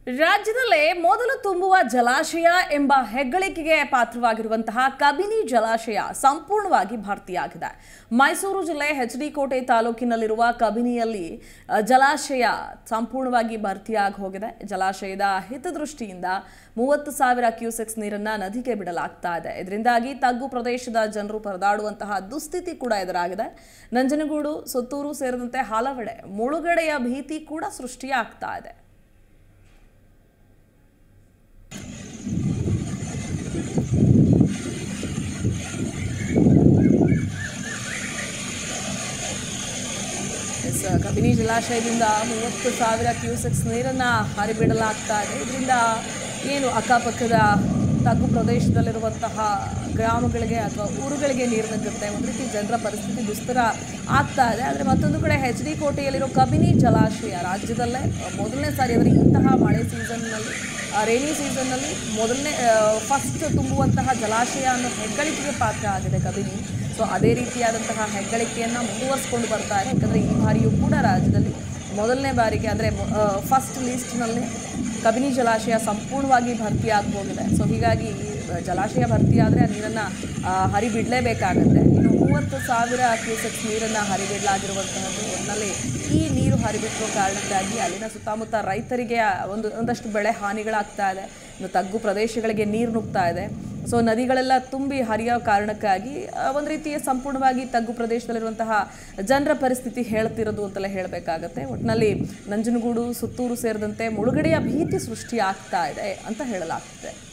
ರಾಜ್ಯದಲ್ಲೇ ಮೊದಲು ತುಂಬುವ ಜಲಾಶಯ ಎಂಬ ಹೆಗ್ಗಳಿಕೆಗೆ ಪಾತ್ರವಾಗಿರುವಂತಹ ಕಬಿನಿ ಜಲಾಶಯ ಸಂಪೂರ್ಣವಾಗಿ ಭರ್ತಿಯಾಗಿದೆ ಮೈಸೂರು ಜಿಲ್ಲೆ ಎಚ್ ಡಿ ಕೋಟೆ ತಾಲೂಕಿನಲ್ಲಿರುವ ಕಬಿನಿಯಲ್ಲಿ ಅ, ಜಲಾಶಯ ಸಂಪೂರ್ಣವಾಗಿ ಭರ್ತಿಯಾಗಿ ಹೋಗಿದೆ ಜಲಾಶಯದ ಹಿತದೃಷ್ಟಿಯಿಂದ ಮೂವತ್ತು ಸಾವಿರ ಕ್ಯೂಸೆಕ್ಸ್ ನೀರನ್ನ ನದಿಗೆ ಬಿಡಲಾಗ್ತಾ ಇದೆ ಇದರಿಂದಾಗಿ ತಗ್ಗು ಪ್ರದೇಶದ ಜನರು ಪರದಾಡುವಂತಹ ದುಸ್ಥಿತಿ ಕೂಡ ಎದುರಾಗಿದೆ ನಂಜನಗೂಡು ಸುತ್ತೂರು ಸೇರಿದಂತೆ ಹಲವೆಡೆ ಮುಳುಗಡೆಯ ಭೀತಿ ಕೂಡ ಸೃಷ್ಟಿಯಾಗ್ತಾ ಇದೆ ಎಸ್ ಕಬಿನಿ ಜಲಾಶಯದಿಂದ ಮೂವತ್ತು ಸಾವಿರ ಕ್ಯೂಸೆಕ್ಸ್ ನೀರನ್ನು ಹರಿಬಿಡಲಾಗ್ತಾ ಇದೆ ಇದರಿಂದ ಏನು ಅಕ್ಕಪಕ್ಕದ ತಗ್ಗು ಪ್ರದೇಶದಲ್ಲಿರುವಂತಹ ಗ್ರಾಮಗಳಿಗೆ ಅಥವಾ ಊರುಗಳಿಗೆ ನೀರು ನುಗ್ಗುತ್ತೆ ಒಂದು ರೀತಿ ಜನರ ಪರಿಸ್ಥಿತಿ ದುಸ್ತರ ಆಗ್ತಾ ಇದೆ ಆದರೆ ಮತ್ತೊಂದು ಕಡೆ ಎಚ್ ಡಿ ಕೋಟೆಯಲ್ಲಿರೋ ಕಬಿನಿ ಜಲಾಶಯ ರಾಜ್ಯದಲ್ಲೇ ಮೊದಲನೇ ಸಾರಿ ಅಂದರೆ ಇಂತಹ ಮಳೆ ಸೀಸನ್ನಲ್ಲಿ ರೈನಿ ಸೀಸನ್ನಲ್ಲಿ ಮೊದಲನೇ ಫಸ್ಟ್ ತುಂಬುವಂತಹ ಜಲಾಶಯ ಅನ್ನೋ ಹೆಗ್ಗಳಿಕೆಗೆ ಪಾತ್ರ ಆಗಿದೆ ಕಬಿನಿ ಸೊ ಅದೇ ರೀತಿಯಾದಂತಹ ಹೆಗ್ಗಳಿಕೆಯನ್ನು ಮುಂದುವರಿಸ್ಕೊಂಡು ಬರ್ತಾ ಇದೆ ಯಾಕಂದರೆ ಈ ಬಾರಿಯೂ ಕೂಡ ರಾಜ್ಯದಲ್ಲಿ ಮೊದಲನೇ ಬಾರಿಗೆ ಅಂದರೆ ಫಸ್ಟ್ ಲೀಸ್ಟ್ನಲ್ಲಿ ಕಬಿನಿ ಜಲಾಶಯ ಸಂಪೂರ್ಣವಾಗಿ ಭರ್ತಿಯಾಗಿ ಹೋಗಿದೆ ಸೊ ಹೀಗಾಗಿ ಈ ಜಲಾಶಯ ಭರ್ತಿಯಾದರೆ ಆ ನೀರನ್ನು ಹರಿಬಿಡಲೇಬೇಕಾಗತ್ತೆ ಇನ್ನು ಮೂವತ್ತು ಸಾವಿರ ಕ್ಯೂಸೆಕ್ಸ್ ನೀರನ್ನು ಹರಿಬಿಡಲಾಗಿರುವಂತಹದ್ದು ಒಟ್ಟಿನಲ್ಲಿ ಈ ನೀರು ಹರಿಬಿಟ್ಟಿರೋ ಕಾರಣಕ್ಕಾಗಿ ಅಲ್ಲಿನ ಸುತ್ತಮುತ್ತ ರೈತರಿಗೆ ಒಂದು ಒಂದಷ್ಟು ಬೆಳೆ ಹಾನಿಗಳಾಗ್ತಾ ಇದೆ ಇನ್ನು ತಗ್ಗು ಪ್ರದೇಶಗಳಿಗೆ ನೀರು ನುಗ್ತಾ ಇದೆ ಸೊ ನದಿಗಳೆಲ್ಲ ತುಂಬಿ ಹರಿಯೋ ಕಾರಣಕ್ಕಾಗಿ ಆ, ಒಂದು ರೀತಿಯ ಸಂಪೂರ್ಣವಾಗಿ ತಗ್ಗು ಪ್ರದೇಶದಲ್ಲಿರುವಂತಹ ಜನರ ಪರಿಸ್ಥಿತಿ ಹೇಳ್ತಿರೋದು ಅಂತಲೇ ಹೇಳಬೇಕಾಗತ್ತೆ ಒಟ್ಟಿನಲ್ಲಿ ನಂಜನಗೂಡು ಸುತ್ತೂರು ಸೇರಿದಂತೆ ಮುಳುಗಡೆಯ ಭೀತಿ ಸೃಷ್ಟಿ ಆಗ್ತಾ ಇದೆ ಅಂತ ಹೇಳಲಾಗ್ತಿದೆ